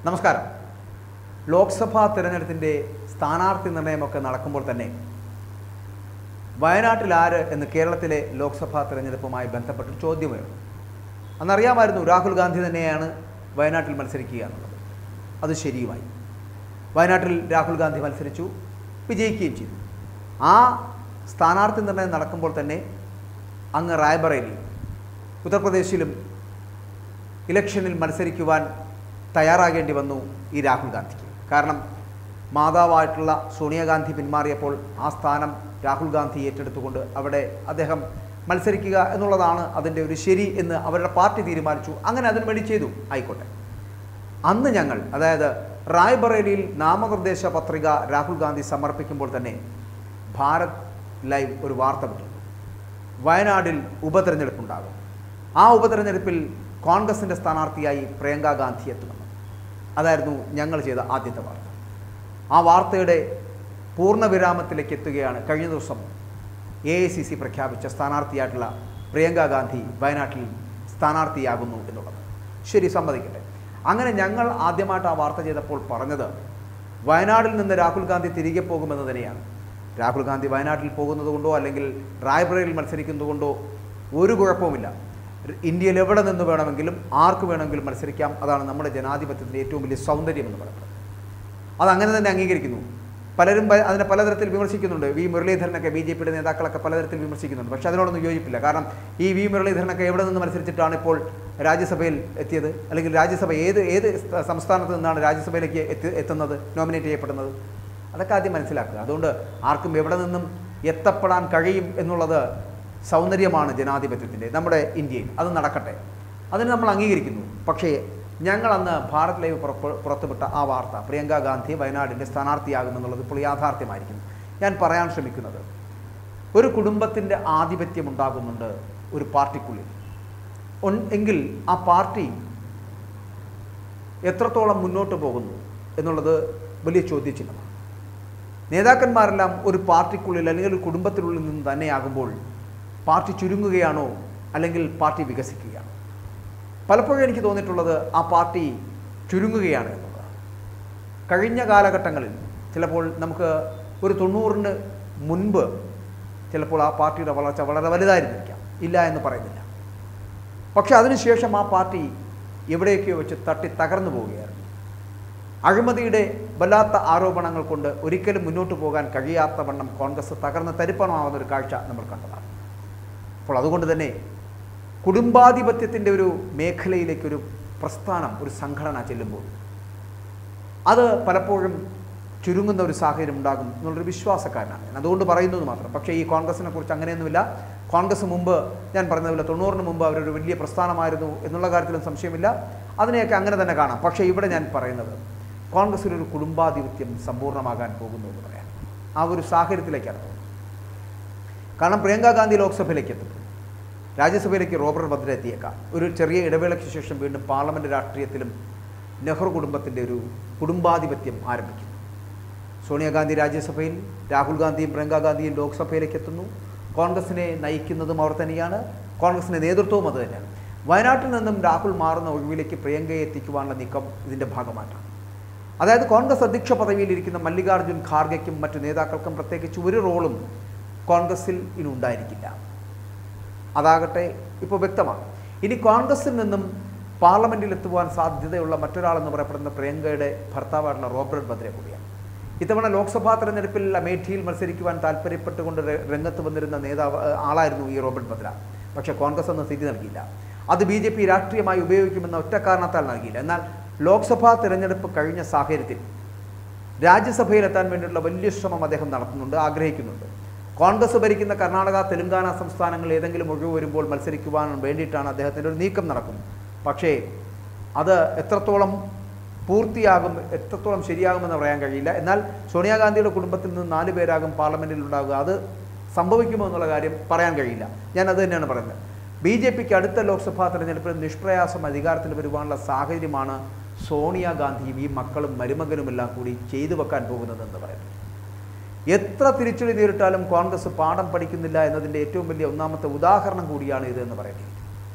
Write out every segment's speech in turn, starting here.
നമസ്കാരം ലോക്സഭാ തിരഞ്ഞെടുപ്പിൻ്റെ സ്ഥാനാർത്ഥി നിർണയമൊക്കെ നടക്കുമ്പോൾ തന്നെ വയനാട്ടിൽ ആര് എന്ന് കേരളത്തിലെ ലോക്സഭാ തിരഞ്ഞെടുപ്പുമായി ബന്ധപ്പെട്ട് ചോദ്യമുയർന്നു അന്നറിയാമായിരുന്നു രാഹുൽ ഗാന്ധി തന്നെയാണ് വയനാട്ടിൽ മത്സരിക്കുക എന്നുള്ളത് അത് ശരിയുമായി വയനാട്ടിൽ രാഹുൽ ഗാന്ധി മത്സരിച്ചു വിജയിക്കുകയും ചെയ്തു ആ സ്ഥാനാർത്ഥി നിർണയം നടക്കുമ്പോൾ തന്നെ അങ്ങ് റായ്ബറേലി ഉത്തർപ്രദേശിലും ഇലക്ഷനിൽ മത്സരിക്കുവാൻ തയ്യാറാകേണ്ടി വന്നു ഈ രാഹുൽ ഗാന്ധിക്ക് കാരണം മാതാവായിട്ടുള്ള സോണിയാഗാന്ധി പിന്മാറിയപ്പോൾ ആ സ്ഥാനം രാഹുൽ ഗാന്ധി ഏറ്റെടുത്തുകൊണ്ട് അവിടെ അദ്ദേഹം മത്സരിക്കുക എന്നുള്ളതാണ് അതിൻ്റെ ഒരു ശരി എന്ന് അവരുടെ പാർട്ടി തീരുമാനിച്ചു അങ്ങനെ അതിനു വേണ്ടി ചെയ്തു ആയിക്കോട്ടെ അന്ന് ഞങ്ങൾ അതായത് റായ്ബറേലിയിൽ നാമനിർദ്ദേശ പത്രിക രാഹുൽ ഗാന്ധി സമർപ്പിക്കുമ്പോൾ തന്നെ ഭാരത് ലൈവ് ഒരു വാർത്ത വിട്ടു വയനാടിൽ ഉപതെരഞ്ഞെടുപ്പുണ്ടാകും ആ ഉപതെരഞ്ഞെടുപ്പിൽ കോൺഗ്രസിൻ്റെ സ്ഥാനാർത്ഥിയായി പ്രിയങ്ക ഗാന്ധി എത്തുമെന്ന് അതായിരുന്നു ഞങ്ങൾ ചെയ്ത ആദ്യത്തെ വാർത്ത ആ വാർത്തയുടെ പൂർണ്ണവിരാമത്തിലേക്ക് എത്തുകയാണ് കഴിഞ്ഞ ദിവസം എ ഐ സി സി പ്രഖ്യാപിച്ച സ്ഥാനാർത്ഥിയായിട്ടുള്ള പ്രിയങ്ക ഗാന്ധി വയനാട്ടിൽ സ്ഥാനാർത്ഥിയാകുന്നു എന്നുള്ളത് ശരി സമ്മതിക്കട്ടെ അങ്ങനെ ഞങ്ങൾ ആദ്യമായിട്ട് ആ വാർത്ത ചെയ്തപ്പോൾ പറഞ്ഞത് വയനാടിൽ നിന്ന് രാഹുൽ ഗാന്ധി തിരികെ പോകുമെന്ന് തന്നെയാണ് രാഹുൽ ഗാന്ധി വയനാട്ടിൽ പോകുന്നത് കൊണ്ടോ അല്ലെങ്കിൽ റായ്ബറയിൽ മത്സരിക്കുന്നത് കൊണ്ടോ ഒരു കുഴപ്പവുമില്ല ഇന്ത്യയിൽ എവിടെ നിന്ന് വേണമെങ്കിലും ആർക്ക് വേണമെങ്കിലും മത്സരിക്കാം അതാണ് നമ്മുടെ ജനാധിപത്യത്തിൻ്റെ ഏറ്റവും വലിയ സൗന്ദര്യം എന്ന് പറയുന്നത് അതങ്ങനെ തന്നെ അംഗീകരിക്കുന്നു പലരും പ- അതിനെ പലതരത്തിൽ വിമർശിക്കുന്നുണ്ട് വി മുരളീധരനൊക്കെ ബി ജെ പിയുടെ നേതാക്കളൊക്കെ പലതരത്തിൽ വിമർശിക്കുന്നുണ്ട് പക്ഷേ അതിനോടൊന്നും യോജിപ്പില്ല കാരണം ഈ വി മുരളീധരനൊക്കെ എവിടെ നിന്ന് മത്സരിച്ചിട്ടാണ് ഇപ്പോൾ രാജ്യസഭയിൽ എത്തിയത് അല്ലെങ്കിൽ രാജ്യസഭ ഏത് ഏത് സ്ഥ- സംസ്ഥാനത്ത് നിന്നാണ് രാജ്യസഭയിലേക്ക് എത്തി എത്തുന്നത് നോമിനേറ്റ് ചെയ്യപ്പെടുന്നത് അതൊക്കെ ആദ്യം മനസ്സിലാക്കുക അതുകൊണ്ട് ആർക്കും എവിടെ നിന്നും എത്തപ്പെടാൻ കഴിയും എന്നുള്ളത് സൗന്ദര്യമാണ് ജനാധിപത്യത്തിൻ്റെ നമ്മുടെ ഇന്ത്യയിൽ അത് നടക്കട്ടെ അതിന് നമ്മൾ അംഗീകരിക്കുന്നു പക്ഷേ ഞങ്ങൾ അന്ന് ഭാരത് ലൈവ് പുറപ്പ് പുറത്തുവിട്ട ആ വാർത്ത പ്രിയങ്ക ഗാന്ധി വയനാടിൻ്റെ സ്ഥാനാർത്ഥിയാകുമെന്നുള്ളത് ഇപ്പോൾ യാഥാർത്ഥ്യമായിരിക്കുന്നു ഞാൻ പറയാൻ ശ്രമിക്കുന്നത് ഒരു കുടുംബത്തിൻ്റെ ആധിപത്യം ഉണ്ടാകുന്നുണ്ട് ഒരു പാർട്ടിക്കുള്ളിൽ ഉൺ- എങ്കിൽ ആ പാർട്ടി എത്രത്തോളം മുന്നോട്ട് പോകുന്നു എന്നുള്ളത് വലിയ ചോദ്യചിഹ്നമാണ് നേതാക്കന്മാരെല്ലാം ഒരു പാർട്ടിക്കുള്ളിൽ അല്ലെങ്കിൽ ഒരു കുടുംബത്തിനുള്ളിൽ നിന്ന് തന്നെയാകുമ്പോൾ പാർട്ടി ചുരുങ്ങുകയാണോ അല്ലെങ്കിൽ പാർട്ടി വികസിക്കുകയാണോ പലപ്പോഴും എനിക്ക് തോന്നിയിട്ടുള്ളത് ആ പാർട്ടി ചുരുങ്ങുകയാണ് എന്നുള്ളതാണ് കഴിഞ്ഞ കാലഘട്ടങ്ങളിൽ ചിലപ്പോൾ നമുക്ക് ഒരു തൊണ്ണൂറിന് മുൻപ് ചിലപ്പോൾ ആ പാർട്ടിയുടെ വളർച്ച വളരെ വലുതായിരുന്നിരിക്കാം ഇല്ല എന്ന് പറയുന്നില്ല പക്ഷെ അതിനുശേഷം ആ പാർട്ടി എവിടെയൊക്കെയോ വെച്ച് തട്ടി തകർന്നു പോവുകയായിരുന്നു അഴിമതിയുടെ വല്ലാത്ത ആരോപണങ്ങൾ കൊണ്ട് ഒരിക്കലും മുന്നോട്ട് പോകാൻ കഴിയാത്ത വണ്ണം കോൺഗ്രസ് തകർന്ന് തരിപ്പണമാവുന്ന ഒരു കാഴ്ച നമ്മൾ കണ്ടതാണ് അപ്പോൾ അതുകൊണ്ട് തന്നെ കുടുംബാധിപത്യത്തിൻ്റെ ഒരു മേഖലയിലേക്കൊരു പ്രസ്ഥാനം ഒരു സംഘടന ചെല്ലുമ്പോൾ അത് പലപ്പോഴും ചുരുങ്ങുന്ന ഒരു സാഹചര്യം ഉണ്ടാകും എന്നുള്ളൊരു വിശ്വാസക്കാരനാണ് ഞാൻ അതുകൊണ്ട് പറയുന്നത് മാത്രം പക്ഷേ ഈ കോൺഗ്രസിനെ കുറിച്ച് അങ്ങനെയൊന്നുമില്ല കോൺഗ്രസ് മുമ്പ് ഞാൻ പറഞ്ഞതുപോലെ തൊണ്ണൂറിന് മുമ്പ് അവരൊരു വലിയ പ്രസ്ഥാനമായിരുന്നു എന്നുള്ള കാര്യത്തിലും സംശയമില്ല അതിനെയൊക്കെ അങ്ങനെ തന്നെ കാണാം പക്ഷേ ഇവിടെ ഞാൻ പറയുന്നത് കോൺഗ്രസ്സിലൊരു കുടുംബാധിപത്യം സമ്പൂർണ്ണമാകാൻ പോകുന്നു എന്ന് പറയാം ആ ഒരു സാഹചര്യത്തിലേക്കാണ് പോകുന്നത് കാരണം പ്രിയങ്ക ഗാന്ധി ലോക്സഭയിലേക്ക് എത്തും രാജ്യസഭയിലേക്ക് റോബർട്ട് ഭദ്ര എത്തിയേക്കാം ഒരു ചെറിയ ഇടവേളയ്ക്ക് ശേഷം വീണ്ടും പാർലമെൻറ്റ് രാഷ്ട്രീയത്തിലും നെഹ്റു കുടുംബത്തിൻ്റെ ഒരു കുടുംബാധിപത്യം ആരംഭിക്കും സോണിയാഗാന്ധി രാജ്യസഭയിൽ രാഹുൽ ഗാന്ധിയും പ്രിയങ്ക ഗാന്ധിയും ലോക്സഭയിലേക്ക് എത്തുന്നു കോൺഗ്രസിനെ നയിക്കുന്നതും അവർ തന്നെയാണ് കോൺഗ്രസിൻ്റെ നേതൃത്വവും അത് തന്നെയാണ് വയനാട്ടിൽ നിന്നും രാഹുൽ മാറുന്ന ഒഴിവിലേക്ക് പ്രിയങ്കയെ എത്തിക്കുവാനുള്ള നീക്കം ഇതിൻ്റെ ഭാഗമായിട്ടാണ് അതായത് കോൺഗ്രസ് അധ്യക്ഷ പദവിയിൽ ഇരിക്കുന്ന മല്ലികാർജ്ജുൻ ഖാർഗെക്കും മറ്റു നേതാക്കൾക്കും പ്രത്യേകിച്ച് ഒരു റോളും കോൺഗ്രസിൽ ഇനി ഉണ്ടായിരിക്കില്ല അതാകട്ടെ ഇപ്പോൾ വ്യക്തമാണ് ഇനി കോൺഗ്രസിൽ നിന്നും പാർലമെൻറ്റിൽ എത്തുവാൻ സാധ്യതയുള്ള മറ്റൊരാളെന്ന് പറയപ്പെടുന്ന പ്രിയങ്കയുടെ ഭർത്താവായിട്ടുള്ള റോബർട്ട് ഭദ്ര കൂടിയാണ് ഇത്തവണ ലോക്സഭാ തെരഞ്ഞെടുപ്പിൽ അമേഠിയിൽ മത്സരിക്കുവാൻ താല്പര്യപ്പെട്ടുകൊണ്ട് ര- രംഗത്ത് വന്നിരുന്ന നേതാവ് ഏഹ്, ആളായിരുന്നു ഈ റോബർട്ട് ഭദ്ര പക്ഷേ കോൺഗ്രസ് അന്ന് സ്ഥിതി നൽകിയില്ല അത് ബി ജെ പി രാഷ്ട്രീയമായി ഉപയോഗിക്കുമെന്ന ഒറ്റ കാരണത്താൽ നൽകിയില്ല എന്നാൽ ലോക്സഭാ തെരഞ്ഞെടുപ്പ് കഴിഞ്ഞ സാഹചര്യത്തിൽ രാജ്യസഭയിലെത്താൻ വേണ്ടിയിട്ടുള്ള വലിയ ശ്രമം അദ്ദേഹം നടത്തുന്നുണ്ട് ആഗ്രഹിക്കുന്നുണ്ട് കോൺഗ്രസ് ഭരിക്കുന്ന കർണാടക തെലങ്കാന സംസ്ഥാനങ്ങളിൽ ഏതെങ്കിലും ഒഴിവ് വരുമ്പോൾ മത്സരിക്കുവാൻ വേണ്ടിയിട്ടാണ് അദ്ദേഹത്തിൻ്റെ ഒരു നീക്കം നടക്കുന്നത് പക്ഷേ അത് എത്രത്തോളം പൂർത്തിയാകും എത്രത്തോളം ശരിയാകുമെന്ന് പറയാൻ കഴിയില്ല എന്നാൽ സോണിയാഗാന്ധിയുടെ കുടുംബത്തിൽ നിന്ന് നാല് പേരാകും പാർലമെൻറ്റിൽ ഉണ്ടാകുക അത് സംഭവിക്കുമോ എന്നുള്ള കാര്യം പറയാൻ കഴിയില്ല ഞാൻ അത് തന്നെയാണ് പറയുന്നത് ബി ജെ പിക്ക് അടുത്ത ലോക്സഭാ തെരഞ്ഞെടുപ്പിൽ നിഷ്പ്രയാസം അധികാരത്തിൽ വരുവാനുള്ള സാഹചര്യമാണ് സോണിയാഗാന്ധിയും ഈ മക്കളും മരുമകനുമെല്ലാം കൂടി ചെയ്തു വെക്കാൻ പോകുന്നതെന്ന് പറയുന്നത് എത്ര തിരിച്ചടി നേരിട്ടാലും കോൺഗ്രസ് പാഠം പഠിക്കുന്നില്ല എന്നതിൻ്റെ ഏറ്റവും വലിയ ഒന്നാമത്തെ ഉദാഹരണം കൂടിയാണ് ഇത് എന്ന് പറയുന്നത്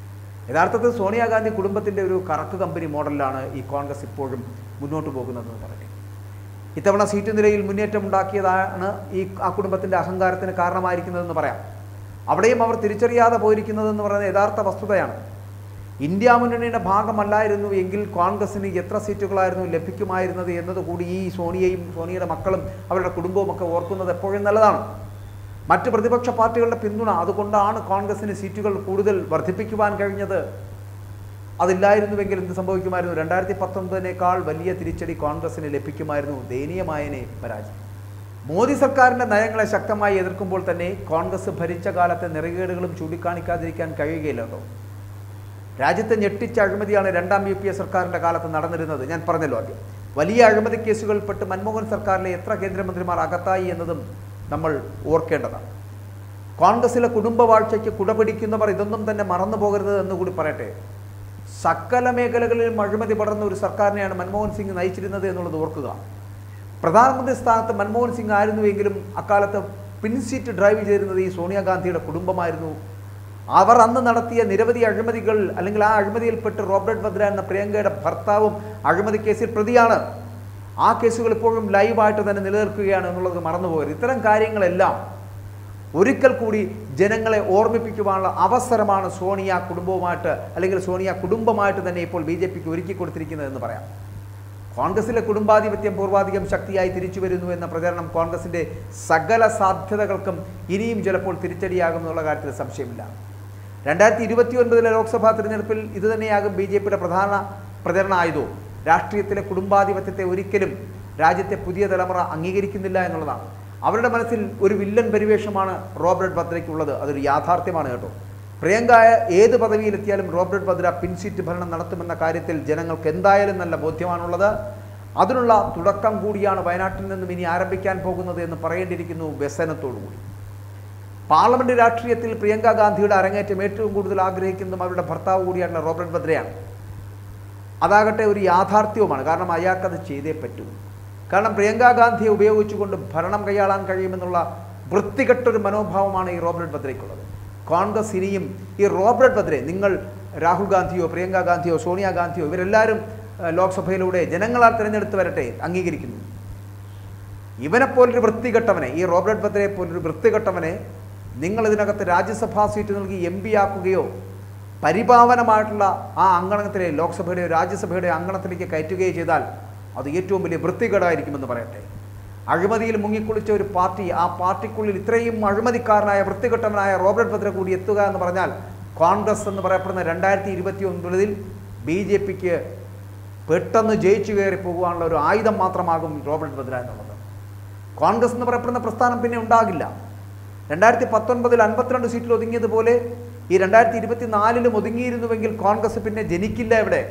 യഥാർത്ഥത്തിൽ സോണിയാഗാന്ധി കുടുംബത്തിൻ്റെ ഒരു കറക്ക് കമ്പനി മോഡലിലാണ് ഈ കോൺഗ്രസ് ഇപ്പോഴും മുന്നോട്ട് പോകുന്നതെന്ന് പറയട്ടെ ഇത്തവണ സീറ്റ് നിലയിൽ മുന്നേറ്റം ഉണ്ടാക്കിയതാണ് ഈ ആ കുടുംബത്തിൻ്റെ അഹങ്കാരത്തിന് കാരണമായിരിക്കുന്നതെന്ന് പറയാം അവിടെയും അവർ തിരിച്ചറിയാതെ പോയിരിക്കുന്നതെന്ന് പറയുന്നത് യഥാർത്ഥ വസ്തുതയാണ് ഇന്ത്യ മുന്നണിയുടെ ഭാഗമല്ലായിരുന്നു എങ്കിൽ കോൺഗ്രസിന് എത്ര സീറ്റുകളായിരുന്നു ലഭിക്കുമായിരുന്നത് എന്നതുകൂടി ഈ സോണിയയും സോണിയയുടെ മക്കളും അവരുടെ കുടുംബവും ഒക്കെ ഓർക്കുന്നത് എപ്പോഴും നല്ലതാണ് മറ്റ് പ്രതിപക്ഷ പാർട്ടികളുടെ പിന്തുണ അതുകൊണ്ടാണ് കോൺഗ്രസിന് സീറ്റുകൾ കൂടുതൽ വർദ്ധിപ്പിക്കുവാൻ കഴിഞ്ഞത് അതില്ലായിരുന്നുവെങ്കിൽ എന്ത് സംഭവിക്കുമായിരുന്നു രണ്ടായിരത്തി പത്തൊമ്പതിനേക്കാൾ വലിയ തിരിച്ചടി കോൺഗ്രസിന് ലഭിക്കുമായിരുന്നു ദയനീയമായനെ പരാജയം മോദി സർക്കാരിന്റെ നയങ്ങളെ ശക്തമായി എതിർക്കുമ്പോൾ തന്നെ കോൺഗ്രസ് ഭരിച്ച കാലത്തെ നിറകേടുകളും ചൂണ്ടിക്കാണിക്കാതിരിക്കാൻ കഴിയുകയില്ലല്ലോ രാജ്യത്തെ ഞെട്ടിച്ച അഴിമതിയാണ് രണ്ടാം യു പി എ സർക്കാരിന്റെ കാലത്ത് നടന്നിരുന്നത് ഞാൻ പറഞ്ഞല്ലോ ആദ്യം വലിയ അഴിമതി കേസുകൾപ്പെട്ട് മൻമോഹൻ സർക്കാരിലെ എത്ര കേന്ദ്രമന്ത്രിമാർ അകത്തായി എന്നതും നമ്മൾ ഓർക്കേണ്ടതാണ് കോൺഗ്രസിലെ കുടുംബവാഴ്ചയ്ക്ക് കുടപിടിക്കുന്നവർ ഇതൊന്നും തന്നെ മറന്നു പോകരുത് എന്ന് കൂടി പറയട്ടെ സകല മേഖലകളിലും അഴിമതി പടർന്ന ഒരു സർക്കാരിനെയാണ് മൻമോഹൻ സിംഗ് നയിച്ചിരുന്നത് എന്നുള്ളത് ഓർക്കുക പ്രധാനമന്ത്രി സ്ഥാനത്ത് മൻമോഹൻ സിംഗ് ആയിരുന്നുവെങ്കിലും അക്കാലത്ത് പിൻസീറ്റ് ഡ്രൈവ് ചെയ്തിരുന്നത് ഈ സോണിയാഗാന്ധിയുടെ കുടുംബമായിരുന്നു അവർ അന്ന് നടത്തിയ നിരവധി അഴിമതികൾ അല്ലെങ്കിൽ ആ അഴിമതിയിൽപ്പെട്ട് റോബർട്ട് വദ്ര എന്ന പ്രിയങ്കയുടെ ഭർത്താവും അഴിമതി കേസിൽ പ്രതിയാണ് ആ കേസുകൾ ഇപ്പോഴും ലൈവായിട്ട് തന്നെ നിലനിൽക്കുകയാണ് എന്നുള്ളത് മറന്നുപോകരുത് ഇത്തരം കാര്യങ്ങളെല്ലാം ഒരിക്കൽ കൂടി ജനങ്ങളെ ഓർമ്മിപ്പിക്കുവാനുള്ള അവസരമാണ് സോണിയ കുടുംബവുമായിട്ട് അല്ലെങ്കിൽ സോണിയ കുടുംബമായിട്ട് തന്നെ ഇപ്പോൾ ബി ജെ പിക്ക് ഒരുക്കി കൊടുത്തിരിക്കുന്നതെന്ന് പറയാം കോൺഗ്രസിലെ കുടുംബാധിപത്യം പൂർവാധികം ശക്തിയായി തിരിച്ചു വരുന്നു എന്ന പ്രചരണം കോൺഗ്രസിന്റെ സകല സാധ്യതകൾക്കും ഇനിയും ചിലപ്പോൾ തിരിച്ചടിയാകും എന്നുള്ള കാര്യത്തിൽ സംശയമില്ല രണ്ടായിരത്തി ഇരുപത്തി ഒൻപതിലെ ലോക്സഭാ തിരഞ്ഞെടുപ്പിൽ ഇതുതന്നെയാകും ബി ജെ പിയുടെ പ്രധാന പ്രചരണ ആയുധവും രാഷ്ട്രീയത്തിലെ കുടുംബാധിപത്യത്തെ ഒരിക്കലും രാജ്യത്തെ പുതിയ തലമുറ അംഗീകരിക്കുന്നില്ല എന്നുള്ളതാണ് അവരുടെ മനസ്സിൽ ഒരു വില്ലൻ പരിവേഷമാണ് റോബർട്ട് ഭദ്രയ്ക്കുള്ളത് അതൊരു യാഥാർത്ഥ്യമാണ് കേട്ടോ പ്രിയങ്ക ഏത് പദവിയിലെത്തിയാലും റോബർട്ട് ഭദ്ര പിൻസീറ്റ് ഭരണം നടത്തുമെന്ന കാര്യത്തിൽ ജനങ്ങൾക്ക് എന്തായാലും നല്ല ബോധ്യമാണുള്ളത് അതിനുള്ള തുടക്കം കൂടിയാണ് വയനാട്ടിൽ നിന്നും ഇനി ആരംഭിക്കാൻ പോകുന്നത് എന്ന് പറയേണ്ടിയിരിക്കുന്നു വ്യസനത്തോടുകൂടി പാർലമെന്റ് രാഷ്ട്രീയത്തിൽ പ്രിയങ്ക ഗാന്ധിയുടെ അരങ്ങേറ്റം ഏറ്റവും കൂടുതൽ ആഗ്രഹിക്കുന്നതും അവരുടെ ഭർത്താവ് കൂടിയായിട്ടുള്ള റോബർട്ട് ഭദ്രയാണ് അതാകട്ടെ ഒരു യാഥാർത്ഥ്യവുമാണ് കാരണം അയാൾക്കത് ചെയ്തേ പറ്റൂ കാരണം പ്രിയങ്ക ഗാന്ധിയെ ഉപയോഗിച്ചുകൊണ്ട് ഭരണം കൈയാളാൻ കഴിയുമെന്നുള്ള വൃത്തികെട്ടൊരു മനോഭാവമാണ് ഈ റോബർട്ട് ഭദ്രയ്ക്കുള്ളത് കോൺഗ്രസ് ഇനിയും ഈ റോബർട്ട് ഭദ്രെ നിങ്ങൾ രാഹുൽ ഗാന്ധിയോ പ്രിയങ്ക ഗാന്ധിയോ സോണിയ ഗാന്ധിയോ ഇവരെല്ലാവരും ഏഹ്, ലോക്സഭയിലൂടെ ജനങ്ങളാൽ തിരഞ്ഞെടുത്ത് വരട്ടെ അംഗീകരിക്കുന്നു ഇവനെപ്പോലൊരു വൃത്തികെട്ടവനെ ഈ റോബർട്ട് ഭദ്രയെ പോലൊരു വൃത്തികെട്ടവനെ നിങ്ങൾ ഇതിനകത്ത് രാജ്യസഭാ സീറ്റ് നൽകി എം പി ആക്കുകയോ പരിപാവനമായിട്ടുള്ള ആ അങ്കണത്തിലെ ലോക്സഭയുടെ രാജ്യസഭയുടെ അങ്കണത്തിലേക്ക് കയറ്റുകയോ ചെയ്താൽ അത് ഏറ്റവും വലിയ വൃത്തികേടായിരിക്കുമെന്ന് പറയട്ടെ അഴിമതിയിൽ മുങ്ങിക്കുളിച്ച ഒരു പാർട്ടി ആ പാർട്ടിക്കുള്ളിൽ ഇത്രയും അഴിമതിക്കാരനായ വൃത്തികെട്ടവനായ റോബർട്ട് ഭദ്ര കൂടി എത്തുക എന്ന് പറഞ്ഞാൽ കോൺഗ്രസ് എന്ന് പറയപ്പെടുന്ന രണ്ടായിരത്തി ഇരുപത്തി ഒൻപതിൽ ബി ജെ പിക്ക് പെട്ടെന്ന് ജയിച്ചു കയറി പോകുവാനുള്ള ഒരു ആയുധം മാത്രമാകും റോബർട്ട് ഭദ്ര എന്നുള്ളത് കോൺഗ്രസ് എന്ന് പറയപ്പെടുന്ന പ്രസ്ഥാനം പിന്നെ ഉണ്ടാകില്ല രണ്ടായിരത്തി പത്തൊൻപതിൽ അൻപത്തിരണ്ട് സീറ്റിൽ ഒതുങ്ങിയതുപോലെ ഈ രണ്ടായിരത്തി ഇരുപത്തി നാലിലും ഒതുങ്ങിയിരുന്നുവെങ്കിൽ കോൺഗ്രസ് പിന്നെ ജനിക്കില്ല ഇവിടെ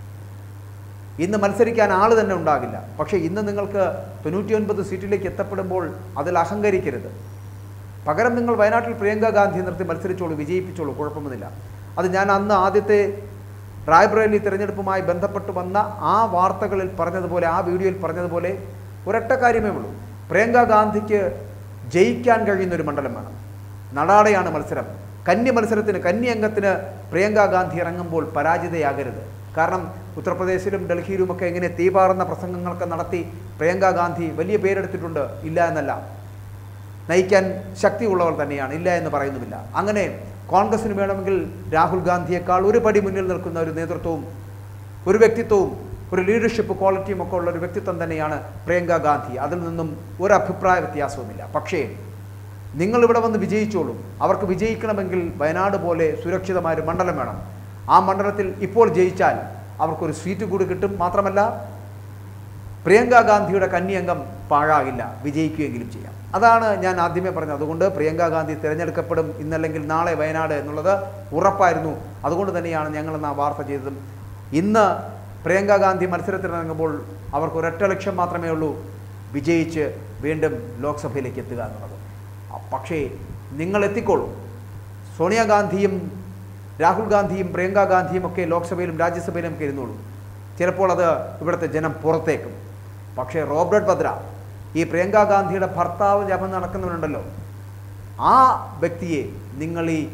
ഇന്ന് മത്സരിക്കാൻ ആൾ തന്നെ ഉണ്ടാകില്ല പക്ഷേ ഇന്ന് നിങ്ങൾക്ക് തൊണ്ണൂറ്റി ഒൻപത് സീറ്റിലേക്ക് എത്തപ്പെടുമ്പോൾ അതിൽ അഹങ്കരിക്കരുത് പകരം നിങ്ങൾ വയനാട്ടിൽ പ്രിയങ്ക ഗാന്ധി നിർത്തി മത്സരിച്ചോളൂ വിജയിപ്പിച്ചോളൂ കുഴപ്പമൊന്നുമില്ല അത് ഞാൻ അന്ന് ആദ്യത്തെ റായ്ബറേലി തിരഞ്ഞെടുപ്പുമായി ബന്ധപ്പെട്ട് വന്ന ആ വാർത്തകളിൽ പറഞ്ഞതുപോലെ ആ വീഡിയോയിൽ പറഞ്ഞതുപോലെ ഒരൊറ്റ കാര്യമേ ഉള്ളൂ പ്രിയങ്ക ഗാന്ധിക്ക് ജയിക്കാൻ കഴിയുന്ന ഒരു മണ്ഡലം വേണം നടാടെയാണ് മത്സരം കന്നി മത്സരത്തിന് കന്നി അംഗത്തിന് പ്രിയങ്ക ഗാന്ധി ഇറങ്ങുമ്പോൾ പരാജിതയാകരുത് കാരണം ഉത്തർപ്രദേശിലും ഡൽഹിയിലുമൊക്കെ ഇങ്ങനെ തീപാറുന്ന പ്രസംഗങ്ങളൊക്കെ നടത്തി പ്രിയങ്ക ഗാന്ധി വലിയ പേരെടുത്തിട്ടുണ്ട് ഇല്ല എന്നല്ല നയിക്കാൻ ശക്തിയുള്ളവർ തന്നെയാണ് ഇല്ല എന്ന് പറയുന്നുമില്ല അങ്ങനെ കോൺഗ്രസിന് വേണമെങ്കിൽ രാഹുൽ ഗാന്ധിയേക്കാൾ ഒരു പടി മുന്നിൽ നിൽക്കുന്ന ഒരു നേതൃത്വവും ഒരു വ്യക്തിത്വവും ഒരു ലീഡർഷിപ്പ് ക്വാളിറ്റിയും ഒക്കെ ഉള്ള ഒരു വ്യക്തിത്വം തന്നെയാണ് പ്രിയങ്ക ഗാന്ധി അതിൽ നിന്നും ഒരു അഭിപ്രായ വ്യത്യാസവുമില്ല പക്ഷേ നിങ്ങൾ ഇവിടെ വന്ന് വിജയിച്ചോളും അവർക്ക് വിജയിക്കണമെങ്കിൽ വയനാട് പോലെ സുരക്ഷിതമായ ഒരു മണ്ഡലം വേണം ആ മണ്ഡലത്തിൽ ഇപ്പോൾ ജയിച്ചാൽ അവർക്കൊരു സീറ്റ് കൂടി കിട്ടും മാത്രമല്ല പ്രിയങ്ക ഗാന്ധിയുടെ കന്യംഗം പാഴാകില്ല വിജയിക്കുകയെങ്കിലും ചെയ്യാം അതാണ് ഞാൻ ആദ്യമേ പറഞ്ഞത് അതുകൊണ്ട് പ്രിയങ്ക ഗാന്ധി തിരഞ്ഞെടുക്കപ്പെടും ഇന്നല്ലെങ്കിൽ നാളെ വയനാട് എന്നുള്ളത് ഉറപ്പായിരുന്നു അതുകൊണ്ട് തന്നെയാണ് ഞങ്ങൾ ആ വാർത്ത ചെയ്തതും ഇന്ന് പ്രിയങ്ക ഗാന്ധി മത്സരത്തിനിറങ്ങുമ്പോൾ അവർക്ക് ഒരൊറ്റ ലക്ഷ്യം മാത്രമേ ഉള്ളൂ വിജയിച്ച് വീണ്ടും ലോക്സഭയിലേക്ക് എത്തുക എന്നുള്ളത് അ- പക്ഷേ നിങ്ങൾ എത്തിക്കോളൂ സോണിയാഗാന്ധിയും രാഹുൽ ഗാന്ധിയും പ്രിയങ്ക ഗാന്ധിയും ഒക്കെ ലോക്സഭയിലും രാജ്യസഭയിലും ഒക്കെ ഇരുന്നോളൂ ചിലപ്പോൾ അത് ഇവിടുത്തെ ജനം പുറത്തേക്കും പക്ഷേ റോബർട്ട് ഭദ്ര ഈ പ്രിയങ്ക ഗാന്ധിയുടെ ഭർത്താവ് ജപം നടക്കുന്നുണ്ടല്ലോ ആ വ്യക്തിയെ നിങ്ങൾ ഈ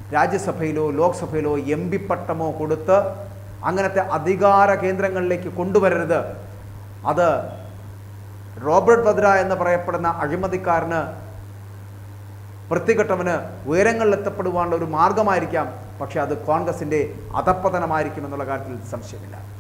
രാജ്യസഭയിലോ ലോക്സഭയിലോ എം പി പട്ടമോ കൊടുത്ത് അങ്ങനത്തെ അധികാര കേന്ദ്രങ്ങളിലേക്ക് കൊണ്ടുവരരുത് അത് റോബർട്ട് വദ്ര എന്ന് പറയപ്പെടുന്ന അഴിമതിക്കാരന് വൃത്തികെട്ടവന് ഉയരങ്ങളിൽ എത്തപ്പെടുവാനുള്ള ഒരു മാർഗമായിരിക്കാം പക്ഷേ അത് കോൺഗ്രസിൻ്റെ അധപ്പതനമായിരിക്കും എന്നുള്ള കാര്യത്തിൽ സംശയമില്ല